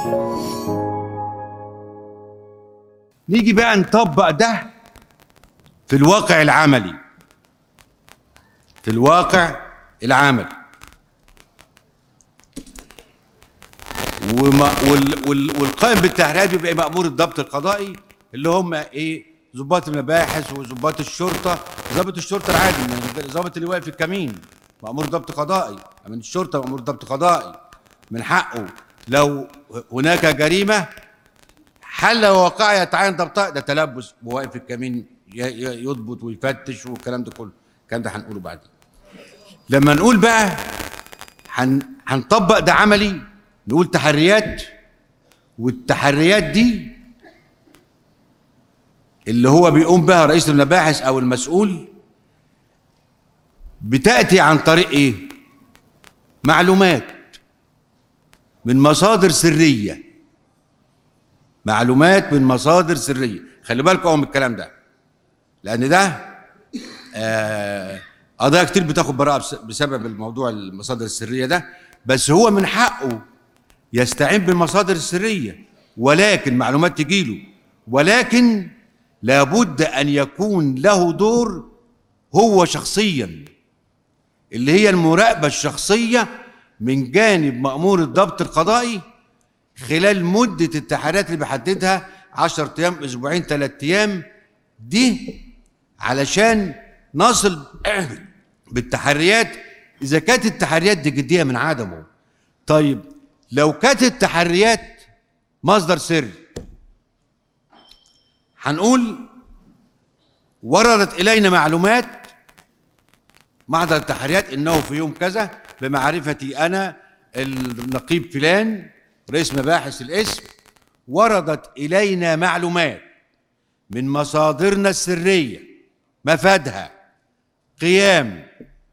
نيجي بقى نطبق ده في الواقع العملي في الواقع العملي وما وال وال والقائم بالتحريات بيبقى مأمور الضبط القضائي اللي هم ايه ضباط المباحث وضباط الشرطه ضابط الشرطه العادي من الضابط اللي واقف في الكمين مأمور ضبط قضائي من الشرطه مأمور ضبط قضائي من حقه لو هناك جريمه حل وواقع يتعين ضبطها ده تلبس وواقف في الكمين ي- ي- يضبط ويفتش والكلام ده كله الكلام ده هنقوله بعدين لما نقول بقى هن هنطبق ده عملي نقول تحريات والتحريات دي اللي هو بيقوم بها رئيس المباحث او المسؤول بتاتي عن طريق ايه معلومات من مصادر سريه معلومات من مصادر سريه خلي بالكم من الكلام ده لان ده آه، قضايا كتير بتاخد براءه بس- بسبب الموضوع المصادر السريه ده بس هو من حقه يستعين بالمصادر السريه ولكن معلومات تجيله ولكن لابد ان يكون له دور هو شخصيا اللي هي المراقبه الشخصيه من جانب مامور الضبط القضائي خلال مده التحريات اللي بيحددها 10 ايام اسبوعين ثلاث ايام دي علشان نصل بالتحريات اذا كانت التحريات دي جديه من عدمه طيب لو كانت التحريات مصدر سري هنقول وردت الينا معلومات محضر التحريات انه في يوم كذا بمعرفتي انا النقيب فلان رئيس مباحث الاسم وردت الينا معلومات من مصادرنا السريه مفادها قيام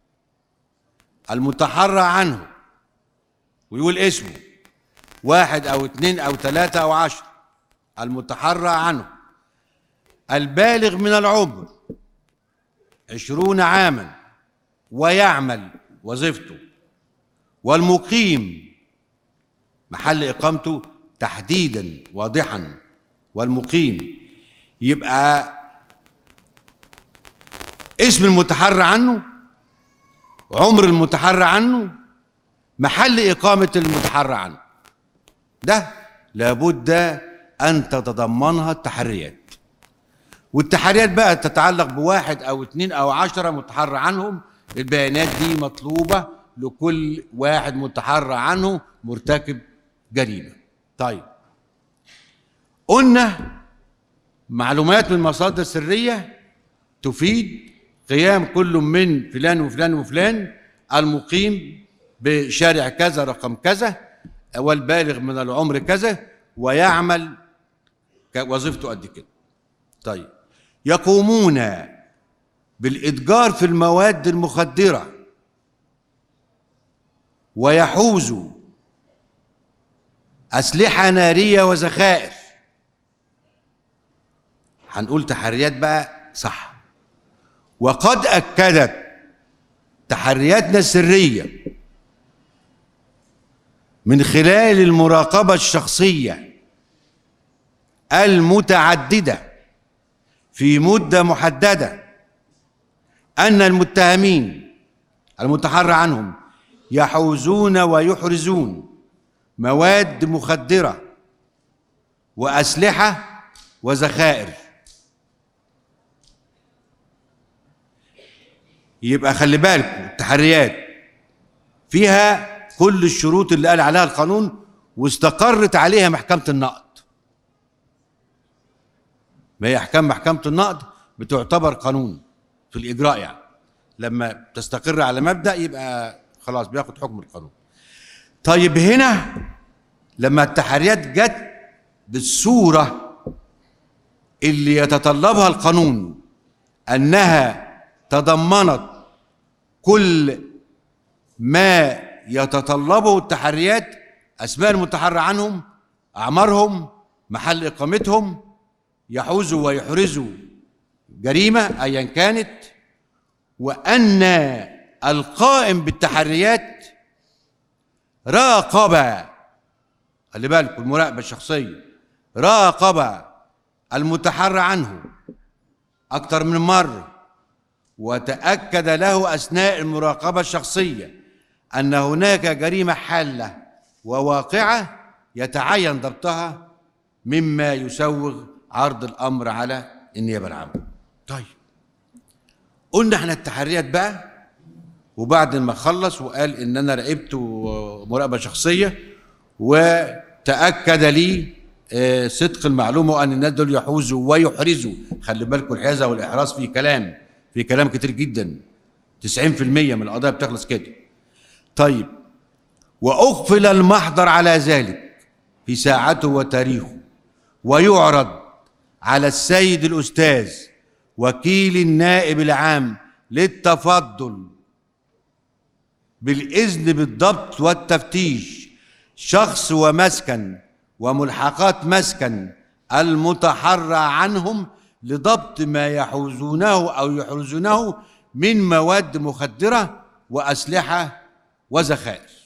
المتحرى عنه ويقول اسمه واحد او اثنين او ثلاثة او عشر المتحرى عنه البالغ من العمر عشرون عاما ويعمل وظيفته والمقيم محل اقامته تحديدا واضحا والمقيم يبقى اسم المتحرى عنه عمر المتحرى عنه محل إقامة المتحرى عنه ده لابد أن تتضمنها التحريات والتحريات بقى تتعلق بواحد أو اتنين أو عشرة متحرى عنهم البيانات دي مطلوبة لكل واحد متحرى عنه مرتكب جريمة طيب قلنا معلومات من مصادر سرية تفيد قيام كل من فلان وفلان وفلان المقيم بشارع كذا رقم كذا والبالغ من العمر كذا ويعمل ك- وظيفته قد كده طيب يقومون بالإتجار في المواد المخدرة ويحوزوا أسلحة نارية وذخائر هنقول تحريات بقى صح وقد أكدت تحرياتنا السرية من خلال المراقبة الشخصية المتعددة في مدة محددة أن المتهمين المتحرى عنهم يحوزون ويحرزون مواد مخدرة وأسلحة وذخائر يبقى خلي بالكم التحريات فيها كل الشروط اللي قال عليها القانون واستقرت عليها محكمة النقد ما هي احكام محكمة النقد بتعتبر قانون في الاجراء يعني لما تستقر على مبدأ يبقى خلاص بياخد حكم القانون طيب هنا لما التحريات جت بالصورة اللي يتطلبها القانون انها تضمنت كل ما يتطلبه التحريات اسماء المتحرى عنهم اعمارهم محل اقامتهم يحوزوا ويحرزوا جريمه ايا كانت وان القائم بالتحريات راقب خلي بالكم المراقبة الشخصية راقب المتحرى عنه أكثر من مرة وتأكد له أثناء المراقبة الشخصية أن هناك جريمة حالة وواقعة يتعين ضبطها مما يسوغ عرض الأمر على النيابة العامة طيب قلنا احنا التحريات بقى وبعد ما خلص وقال ان انا راقبت مراقبه شخصيه وتاكد لي آه، صدق المعلومه وان الناس دول يحوزوا ويحرزوا خلي بالكم الحيازه والاحراز في كلام في كلام كتير جدا 90% من القضايا بتخلص كده طيب واقفل المحضر على ذلك في ساعته وتاريخه ويعرض على السيد الاستاذ وكيل النائب العام للتفضل بالاذن بالضبط والتفتيش شخص ومسكن وملحقات مسكن المتحرى عنهم لضبط ما يحوزونه او يحرزونه من مواد مخدره واسلحه وذخائر